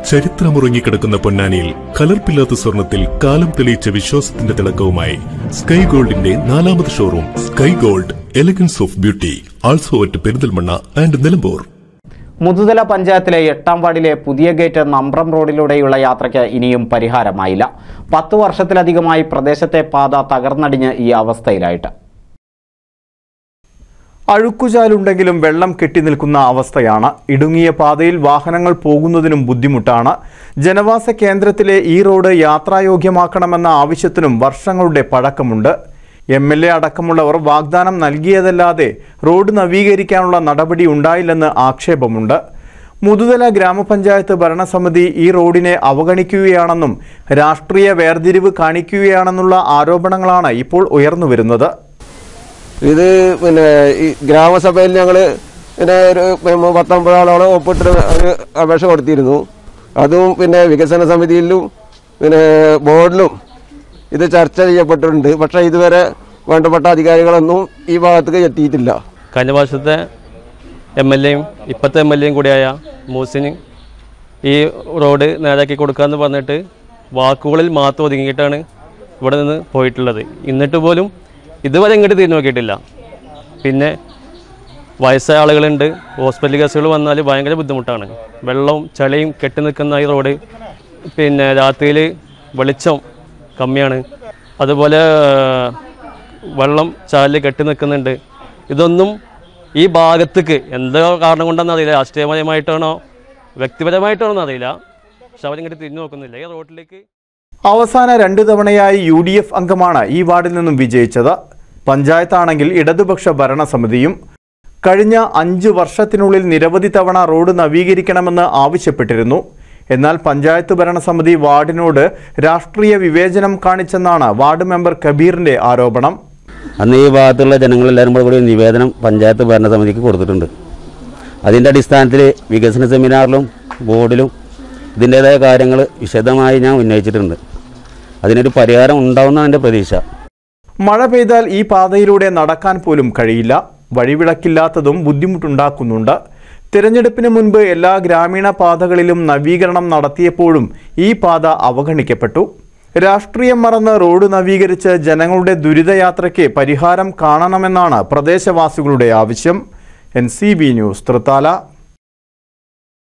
ചരിത്രമുറങ്ങിക്കിടക്കുന്ന പൊന്നാനിയിൽ കലർപ്പില്ലാത്ത സ്വർണത്തിൽ കാലം തെളിയിച്ച വിശ്വാസത്തിന്റെ തിളക്കവുമായി സ്കൈ ഗോൾഡിന്റെ നാലാമത് showroom sky gold elegance of beauty also at Perinthalmanna and Nilambur Muthuthala പഞ്ചായത്തിലെ എട്ടാം വാർഡിലെ പുതിയ ഗേറ്റ് നമ്പ്രം റോഡിലൂടെയുള്ള യാത്രയ്ക്ക് ഇനിയും പരിഹാരമായില്ല പത്ത് വർഷത്തിലധികമായി പ്രദേശത്തെ പാത തകർന്നടിഞ്ഞ് ഈ അവസ്ഥയിലായിട്ട് അഴുക്കുചാലുണ്ടെങ്കിലും വെള്ളം കെട്ടിനിൽക്കുന്ന അവസ്ഥയാണ് ഇടുങ്ങിയ പാതയിൽ വാഹനങ്ങൾ പോകുന്നതിനും ബുദ്ധിമുട്ടാണ് ജനവാസ കേന്ദ്രത്തിലെ ഈ റോഡ് യാത്രായോഗ്യമാക്കണമെന്ന ആവശ്യത്തിനും വർഷങ്ങളുടെ പഴക്കമുണ്ട് എം എൽ എ അടക്കമുള്ളവർ വാഗ്ദാനം നൽകിയതല്ലാതെ റോഡ് നവീകരിക്കാനുള്ള നടപടി ഉണ്ടായില്ലെന്ന് ആക്ഷേപമുണ്ട് മുതുതല ഗ്രാമപഞ്ചായത്ത് ഭരണസമിതി ഈ റോഡിനെ അവഗണിക്കുകയാണെന്നും രാഷ്ട്രീയ വേർതിരിവ് കാണിക്കുകയാണെന്നുള്ള ആരോപണങ്ങളാണ് ഇപ്പോൾ ഉയർന്നുവരുന്നത് ഇത് പിന്നെ ഈ ഗ്രാമസഭയിൽ ഞങ്ങൾ പിന്നെ ഒരു പത്തൊമ്പതോളം ഒപ്പിട്ട് ഒരു അപേക്ഷ കൊടുത്തിരുന്നു അതും പിന്നെ വികസന സമിതിയിലും പിന്നെ ബോർഡിലും ഇത് ചർച്ച ചെയ്യപ്പെട്ടിട്ടുണ്ട് പക്ഷേ ഇതുവരെ വേണ്ടപ്പെട്ട അധികാരികളൊന്നും ഈ ഭാഗത്തേക്ക് എത്തിയിട്ടില്ല കഴിഞ്ഞ വർഷത്തെ എം എൽ എയും ഇപ്പോഴത്തെ എം എൽ എയും കൂടിയായ മൂസിന് ഈ റോഡ് നേരാക്കി കൊടുക്കാമെന്ന് പറഞ്ഞിട്ട് വാക്കുകളിൽ മാത്രം ഒതുങ്ങിയിട്ടാണ് ഇവിടെ നിന്ന് പോയിട്ടുള്ളത് എന്നിട്ട് പോലും ഇതുവരെ ഇങ്ങോട്ട് തിരിഞ്ഞു നോക്കിയിട്ടില്ല പിന്നെ വയസ്സായ ആളുകളുണ്ട് ഹോസ്പിറ്റൽ കേസുകൾ വന്നാൽ ഭയങ്കര ബുദ്ധിമുട്ടാണ് വെള്ളവും ചളിയും കെട്ടി നിൽക്കുന്ന ഈ റോഡ് പിന്നെ രാത്രിയിൽ വെളിച്ചം കമ്മിയാണ് അതുപോലെ വെള്ളം ചാലിൽ കെട്ടി നിൽക്കുന്നുണ്ട് ഇതൊന്നും ഈ ഭാഗത്തേക്ക് എന്തോ കാരണം കൊണ്ടാണെന്ന് അറിയില്ല രാഷ്ട്രീയപരമായിട്ടാണോ വ്യക്തിപരമായിട്ടാണോ എന്നറിയില്ല പക്ഷെ അവരിങ്ങോട്ട് തിരിഞ്ഞു നോക്കുന്നില്ല ഈ റോഡിലേക്ക് അവസാന രണ്ടു തവണയായി യു ഡി എഫ് അംഗമാണ് ഈ വാർഡിൽ നിന്നും വിജയിച്ചത് പഞ്ചായത്താണെങ്കിൽ ഇടതുപക്ഷ ഭരണസമിതിയും കഴിഞ്ഞ അഞ്ച് വർഷത്തിനുള്ളിൽ നിരവധി തവണ റോഡ് നവീകരിക്കണമെന്ന് ആവശ്യപ്പെട്ടിരുന്നു എന്നാൽ പഞ്ചായത്ത് ഭരണസമിതി വാർഡിനോട് രാഷ്ട്രീയ വിവേചനം കാണിച്ചെന്നാണ് വാർഡ് മെമ്പർ കബീറിന്റെ ആരോപണം അന്ന് ഈ ഭാഗത്തുള്ള ജനങ്ങളെല്ലാവരും കൂടെ കൂടി ഒരു നിവേദനം പഞ്ചായത്ത് ഭരണസമിതിക്ക് കൊടുത്തിട്ടുണ്ട് അതിൻ്റെ അടിസ്ഥാനത്തിൽ വികസന സെമിനാറിലും ബോർഡിലും ഇതിൻ്റേതായ കാര്യങ്ങൾ വിശദമായി ഞാൻ ഉന്നയിച്ചിട്ടുണ്ട് അതിനൊരു പരിഹാരം ഉണ്ടാവുമെന്നാണ് എൻ്റെ പ്രതീക്ഷ മഴ പെയ്താൽ ഈ പാതയിലൂടെ നടക്കാൻ പോലും കഴിയില്ല വഴിവിളക്കില്ലാത്തതും ബുദ്ധിമുട്ടുണ്ടാക്കുന്നുണ്ട് തിരഞ്ഞെടുപ്പിന് മുൻപ് എല്ലാ ഗ്രാമീണ പാതകളിലും നവീകരണം നടത്തിയപ്പോഴും ഈ പാത അവഗണിക്കപ്പെട്ടു രാഷ്ട്രീയം മറന്ന് റോഡ് നവീകരിച്ച് ജനങ്ങളുടെ ദുരിതയാത്രയ്ക്ക് പരിഹാരം കാണണമെന്നാണ് പ്രദേശവാസികളുടെ ആവശ്യം N C B news Thrithala